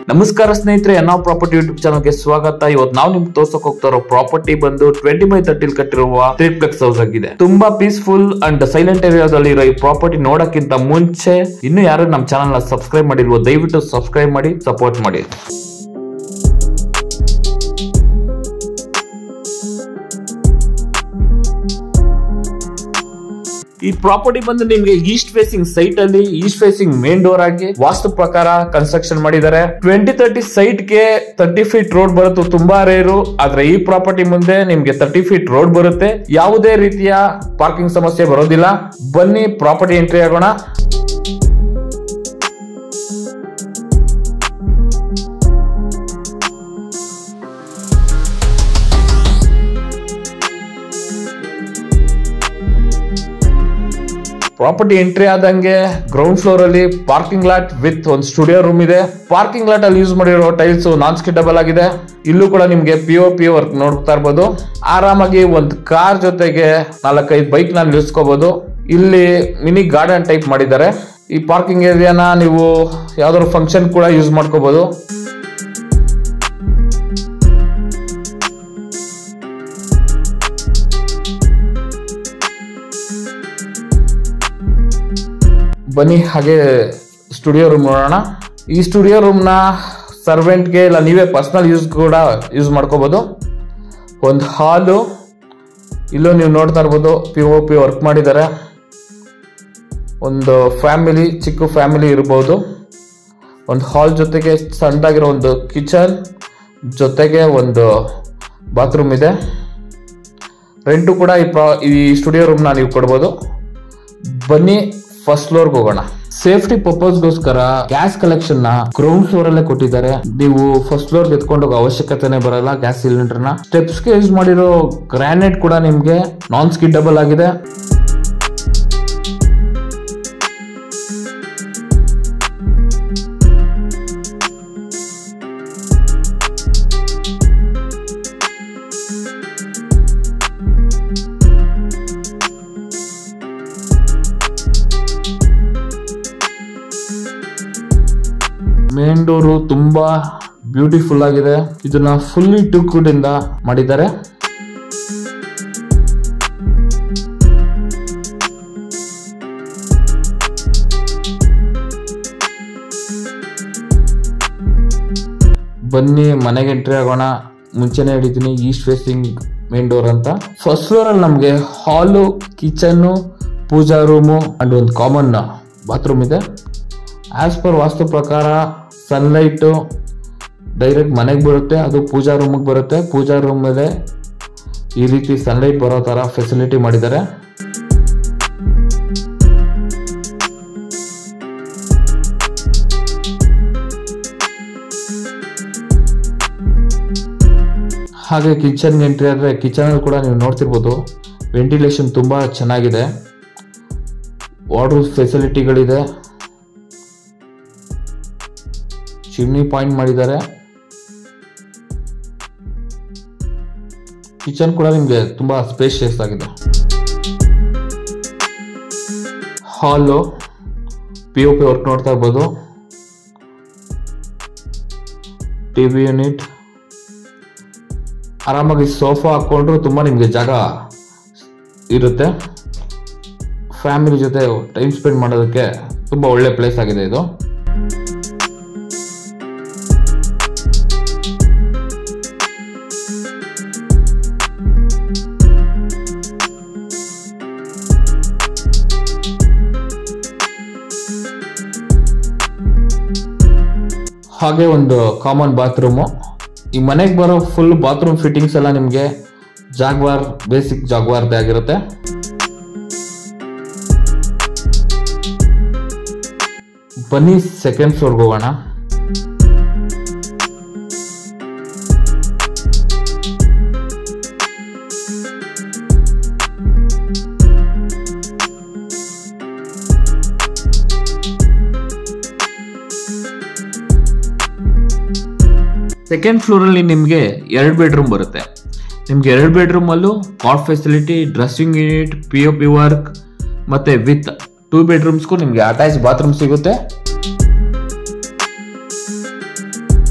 ನಮಸ್ಕಾರ ಸ್ನೇಹಿತರೆ N property YouTube ಚಾನಲ್ಗೆ ಸ್ವಾಗತ ಇವತ್ತು ನಾವು ನಿಮ್ಗೆ ತೋರ್ಸಕ್ ಹೋಗ್ತಾ ಇರೋ ಪ್ರಾಪರ್ಟಿ ಬಂದು ಟ್ವೆಂಟಿ ಬೈ ತರ್ಟಿಲ್ ಕಟ್ಟಿರುವ ತ್ರಿಪ್ಲೆಕ್ಸ್ ಹೌಸ್ ಆಗಿದೆ ತುಂಬಾ ಪೀಸ್ಫುಲ್ ಅಂಡ್ ಸೈಲೆಂಟ್ ಏರಿಯಾದಲ್ಲಿ ಇರೋ ಈ ಪ್ರಾಪರ್ಟಿ ನೋಡಕ್ಕಿಂತ ಮುಂಚೆ ಇನ್ನು ಯಾರು ನಮ್ಮ ಚಾನಲ್ ನ ಸಬ್ಸ್ಕ್ರೈಬ್ ಮಾಡಿಲ್ವೋ ದಯವಿಟ್ಟು ಸಬ್ಸ್ಕ್ರೈಬ್ ಮಾಡಿ ಸಪೋರ್ಟ್ ಮಾಡಿ ಈ ಪ್ರಾಪರ್ಟಿ ಬಂದು ನಿಮ್ಗೆ ಈಸ್ಟ್ ಫೇಸಿಂಗ್ ಸೈಟ್ ಅಲ್ಲಿ ಈಸ್ಟ್ ಫೇಸಿಂಗ್ ಮೇನ್ ಡೋರ್ ಆಗಿ ವಾಸ್ತು ಪ್ರಕಾರ ಕನ್ಸ್ಟ್ರಕ್ಷನ್ ಮಾಡಿದ್ದಾರೆ ಟ್ವೆಂಟಿ ತರ್ಟಿ ಸೈಟ್ ಗೆ ತರ್ಟಿ ಫೀಟ್ ರೋಡ್ ಬರುತ್ತೆ ತುಂಬಾ ರೇರು ಆದ್ರೆ ಈ ಪ್ರಾಪರ್ಟಿ ಮುಂದೆ ನಿಮ್ಗೆ ತರ್ಟಿ ಫೀಟ್ ರೋಡ್ ಬರುತ್ತೆ ಯಾವುದೇ ರೀತಿಯ ಪಾರ್ಕಿಂಗ್ ಸಮಸ್ಯೆ ಬರೋದಿಲ್ಲ ಬನ್ನಿ ಪ್ರಾಪರ್ಟಿ ಎಂಟ್ರಿ ಆಗೋಣ ಪ್ರಾಪರ್ಟಿ ಎಂಟ್ರಿ ಆದಂಗೆ ಗ್ರೌಂಡ್ ಫ್ಲೋರ್ ಅಲ್ಲಿ ಪಾರ್ಕಿಂಗ್ ಲಾಟ್ ವಿತ್ ಒಂದು ಸ್ಟುಡಿಯೋ ರೂಮ್ ಇದೆ ಪಾರ್ಕಿಂಗ್ ಲಾಟ್ ಅಲ್ಲಿ ಯೂಸ್ ಮಾಡಿರೋ ಟೈಲ್ಸ್ ನಾನ್ ಸ್ಕಿಟಬಲ್ ಆಗಿದೆ ಇಲ್ಲೂ ಕೂಡ ನಿಮ್ಗೆ ಪಿ ಒ ಪಿ ವರ್ಕ್ ನೋಡ್ತಾ ಇರ್ಬೋದು ಆರಾಮಾಗಿ ಒಂದು ಕಾರ್ ಜೊತೆಗೆ ನಾಲ್ಕೈದು ಬೈಕ್ ನ ನಿಲ್ಲಿಸ್ಕೋಬಹುದು ಇಲ್ಲಿ ಮಿನಿ ಗಾರ್ಡನ್ ಟೈಪ್ ಮಾಡಿದ್ದಾರೆ ಈ ಪಾರ್ಕಿಂಗ್ ಏರಿಯಾನ ನೀವು ಯಾವ್ದಾದ್ರು ಫಂಕ್ಷನ್ ಕೂಡ ಯೂಸ್ ಮಾಡ್ಕೋಬಹುದು ಬನ್ನಿ ಹಾಗೆ ಸ್ಟುಡಿಯೋ ರೂಮ್ ನೋಡೋಣ ಈ ಸ್ಟುಡಿಯೋ ರೂಮ್ನ ಸರ್ವೆಂಟ್ಗೆ ಇಲ್ಲ ನೀವೇ ಪರ್ಸನಲ್ ಯೂಸ್ ಕೂಡ ಯೂಸ್ ಮಾಡ್ಕೋಬೋದು ಒಂದು ಹಾಲು ಇಲ್ಲೂ ನೀವು ನೋಡ್ತಾ ಇರ್ಬೋದು ಪಿ ಒ ಪಿ ವರ್ಕ್ ಮಾಡಿದ್ದಾರೆ ಒಂದು ಫ್ಯಾಮಿಲಿ ಚಿಕ್ಕ ಫ್ಯಾಮಿಲಿ ಇರ್ಬೋದು ಒಂದು ಹಾಲ್ ಜೊತೆಗೆ ಸಣ್ಣದಾಗಿರೋ ಒಂದು ಕಿಚನ್ ಜೊತೆಗೆ ಒಂದು ಬಾತ್ರೂಮ್ ಇದೆ ರೆಂಟು ಕೂಡ ಈ ಪ್ರಾ ಈ ಸ್ಟುಡಿಯೋ ರೂಮ್ನ ನೀವು ಕೊಡ್ಬೋದು ಬನ್ನಿ ಫಸ್ಟ್ ಫ್ಲೋರ್ಗೆ ಹೋಗೋಣ ಸೇಫ್ಟಿ ಪರ್ಪಸ್ಗೋಸ್ಕರ ಗ್ಯಾಸ್ ಕಲೆಕ್ಷನ್ ನ ಗ್ರೌಂಡ್ ಫ್ಲೋರ್ ಅಲ್ಲೇ ಕೊಟ್ಟಿದ್ದಾರೆ ನೀವು ಫಸ್ಟ್ ಫ್ಲೋರ್ ಎತ್ಕೊಂಡು ಹೋಗೋ ಅವಶ್ಯಕತೆನೆ ಬರಲ್ಲ ಗ್ಯಾಸ್ ಸಿಲಿಂಡರ್ ನ ಸ್ಟೆಪ್ಸ್ ಗೆ ಯೂಸ್ ಮಾಡಿರೋ ಗ್ರಾನೈಟ್ ಕೂಡ ನಿಮ್ಗೆ ನಾನ್ ಸ್ಕಿಡಬಲ್ ಆಗಿದೆ ಮೇನ್ ಡೋರು ತುಂಬಾ ಬ್ಯೂಟಿಫುಲ್ ಆಗಿದೆ ಇದನ್ನ ಫುಲ್ಲಿ ಟುಕ್ವುಡ್ ಇಂದ ಮಾಡಿದ್ದಾರೆ ಬನ್ನಿ ಮನೆಗೆ ಎಂಟ್ರಿ ಆಗೋಣ ಮುಂಚೆನೆ ಹೇಳಿದ್ದೀನಿ ಈಸ್ಟ್ ಫೇಸಿಂಗ್ ಮೇನ್ ಡೋರ್ ಅಂತ ಫಸ್ಟ್ ಫ್ಲೋರ್ ಅಲ್ಲಿ ನಮಗೆ hall kitchen pooja room and ಒಂದು ಕಾಮನ್ ಬಾತ್ರೂಮ್ ಇದೆ ಆಸ್ ಪರ್ ವಾಸ್ತು ಪ್ರಕಾರ ಸನ್ಲೈಟು ಡೈರೆಕ್ಟ್ ಮನೆಗೆ ಬರುತ್ತೆ ಅದು ಪೂಜಾ ರೂಮಿಗೆ ಬರುತ್ತೆ ಪೂಜಾ ರೂಮ್ ಮೇಲೆ ಈ ರೀತಿ ಸನ್ಲೈಟ್ ಬರೋ ಥರ ಫೆಸಿಲಿಟಿ ಮಾಡಿದ್ದಾರೆ ಹಾಗೆ ಕಿಚನ್ ಎಂಟ್ರಿ ಆದರೆ ಕಿಚನಲ್ಲಿ ಕೂಡ ನೀವು ನೋಡ್ತಿರ್ಬೋದು ವೆಂಟಿಲೇಷನ್ ತುಂಬ ಚೆನ್ನಾಗಿದೆ ವಾಟರ್ ಫೆಸಿಲಿಟಿಗಳಿದೆ ಚಿಮ್ನಿ ಪಾಯಿಂಟ್ ಮಾಡಿದ್ದಾರೆ ಕಿಚನ್ ಕೂಡ ನಿಮಗೆ ತುಂಬಾ ಸ್ಪೇಷಿಯಸ್ ಆಗಿದೆ ಹಾಲು ಪಿ ಒ ಪಿ ವರ್ಕ್ ನೋಡ್ತಾ ಇರ್ಬೋದು ಟಿವಿ ಯೂನಿಟ್ ಆರಾಮಾಗಿ ಸೋಫಾ ಹಾಕೊಂಡ್ರು ತುಂಬಾ ನಿಮಗೆ ಜಾಗ ಇರುತ್ತೆ ಫ್ಯಾಮಿಲಿ ಜೊತೆ ಟೈಮ್ ಸ್ಪೆಂಡ್ ಮಾಡೋದಕ್ಕೆ ತುಂಬಾ ಒಳ್ಳೆ ಪ್ಲೇಸ್ ಆಗಿದೆ ಇದು ಹಾಗೆ ಒಂದು ಕಾಮನ್ ಬಾತ್ರೂಮು ಈ ಮನೆಗೆ ಬರೋ ಫುಲ್ ಬಾತ್ರೂಮ್ ಫಿಟ್ಟಿಂಗ್ಸ್ ಎಲ್ಲ ನಿಮಗೆ ಜಾಗ್ವಾರ್ ಬೇಸಿಕ್ ಜಾಗ್ವಾರ್ದೇ ಆಗಿರುತ್ತೆ ಬನ್ನಿ ಸೆಕೆಂಡ್ ಫ್ಲೋರ್ಗೆ ಹೋಗೋಣ ಸೆಕೆಂಡ್ ಫ್ಲೋರಲ್ಲಿ ನಿಮಗೆ ಎರಡು ಬೆಡ್ರೂಮ್ ಬರುತ್ತೆ ನಿಮ್ಗೆ ಎರಡು ಬೆಡ್ರೂಮಲ್ಲೂ cot facility dressing unit P O P work ಮತ್ತೆ ವಿತ್ ಟೂ ಬೆಡ್ರೂಮ್ಸ್ಗೂ ನಿಮಗೆ ಅಟ್ಯಾಚ್ ಬಾತ್ರೂಮ್ ಸಿಗುತ್ತೆ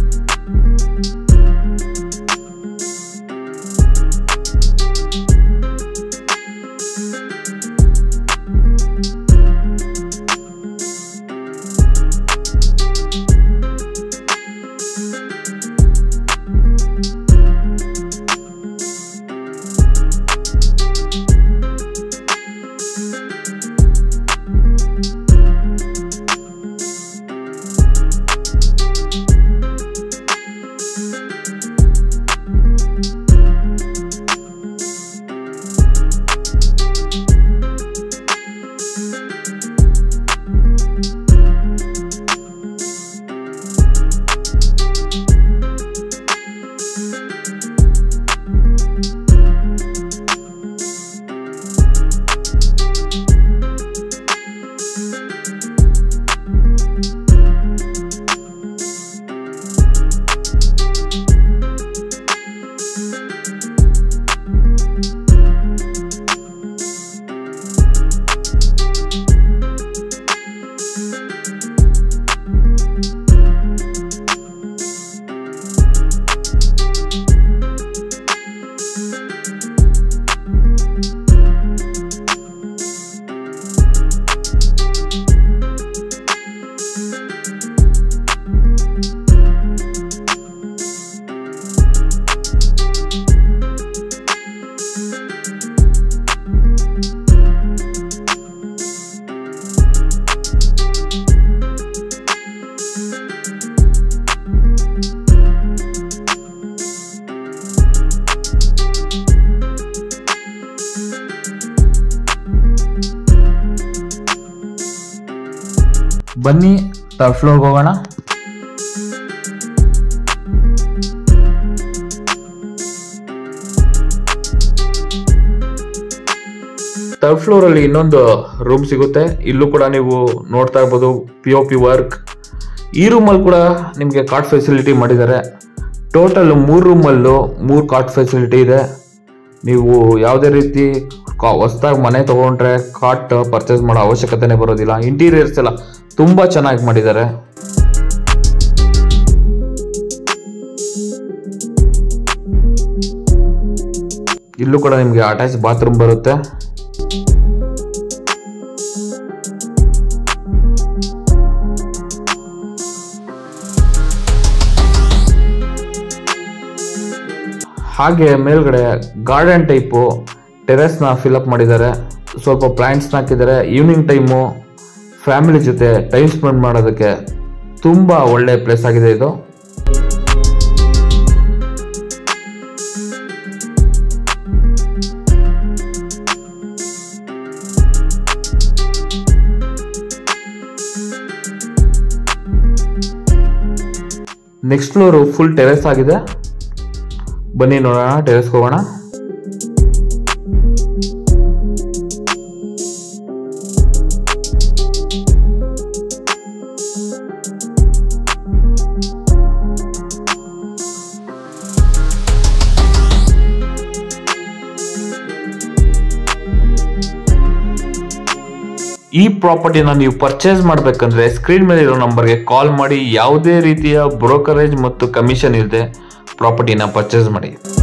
ಬನ್ನಿ ಥರ್ಡ್ ಫ್ಲೋರ್ಗೆ ಹೋಗೋಣ ಥರ್ಡ್ ಫ್ಲೋರ್ ಅಲ್ಲಿ ಇನ್ನೊಂದು ರೂಮ್ ಸಿಗುತ್ತೆ ಇಲ್ಲೂ ಕೂಡ ನೀವು ನೋಡ್ತಾ ಇರ್ಬೋದು ಪಿ ಒ ಪಿ ವರ್ಕ್ ಈ ರೂಮಲ್ಲಿ ಕೂಡ ನಿಮಗೆ ಕಾರ್ಟ್ ಫೆಸಿಲಿಟಿ ಮಾಡಿದ್ದಾರೆ ಟೋಟಲ್ ಮೂರು ರೂಮಲ್ಲೂ ಮೂರು ಕಾರ್ಟ್ ಫೆಸಿಲಿಟಿ ಇದೆ ನೀವು ಯಾವುದೇ ರೀತಿ ಹೊಸದಾಗಿ ಮನೆ ತಗೊಂಡ್ರೆ ಕಾಟ್ ಪರ್ಚೇಸ್ ಮಾಡೋ ಅವಶ್ಯಕತೆನೇ ಬರೋದಿಲ್ಲ ಇಂಟೀರಿಯರ್ಸ್ ಎಲ್ಲ ತುಂಬ ಚೆನ್ನಾಗಿ ಮಾಡಿದ್ದಾರೆ ಇಲ್ಲೂ ಕೂಡ ನಿಮಗೆ ಅಟ್ಯಾಚ್ ಬಾತ್ರೂಮ್ ಬರುತ್ತೆ ಹಾಗೆ ಮೇಲ್ಗಡೆ ಗಾರ್ಡನ್ ಟೈಪು ಟೆರೆಸ್ನ ಫಿಲಪ್ ಮಾಡಿದ್ದಾರೆ ಸ್ವಲ್ಪ ಪ್ಲಾಂಟ್ಸ್ನ ಹಾಕಿದ್ದಾರೆ ಈವ್ನಿಂಗ್ ಟೈಮು ಫ್ಯಾಮಿಲಿ ಜೊತೆ ಟೈಮ್ ಸ್ಪೆಂಡ್ ಮಾಡೋದಕ್ಕೆ ತುಂಬ ಒಳ್ಳೆ ಪ್ಲೇಸ್ ಆಗಿದೆ ಇದು ನೆಕ್ಸ್ಟ್ ಫ್ಲೋರು ಫುಲ್ ಟೆರೆಸ್ ಆಗಿದೆ ಬನ್ನಿ ನೋಡೋಣ ಟೆರೆಸ್ಗೆ ಹೋಗೋಣ ಈ ಪ್ರಾಪರ್ಟಿನ ನೀವು ಪರ್ಚೇಸ್ ಮಾಡಬೇಕಂದ್ರೆ ಸ್ಕ್ರೀನ್ ಮೇಲೆ ಇರೋ ನಂಬರ್ಗೆ ಕಾಲ್ ಮಾಡಿ ಯಾವುದೇ ರೀತಿಯ ಬ್ರೋಕರೇಜ್ ಮತ್ತು ಕಮಿಷನ್ ಇಲ್ಲದೆ ಪ್ರಾಪರ್ಟಿನ ಪರ್ಚೇಸ್ ಮಾಡಿ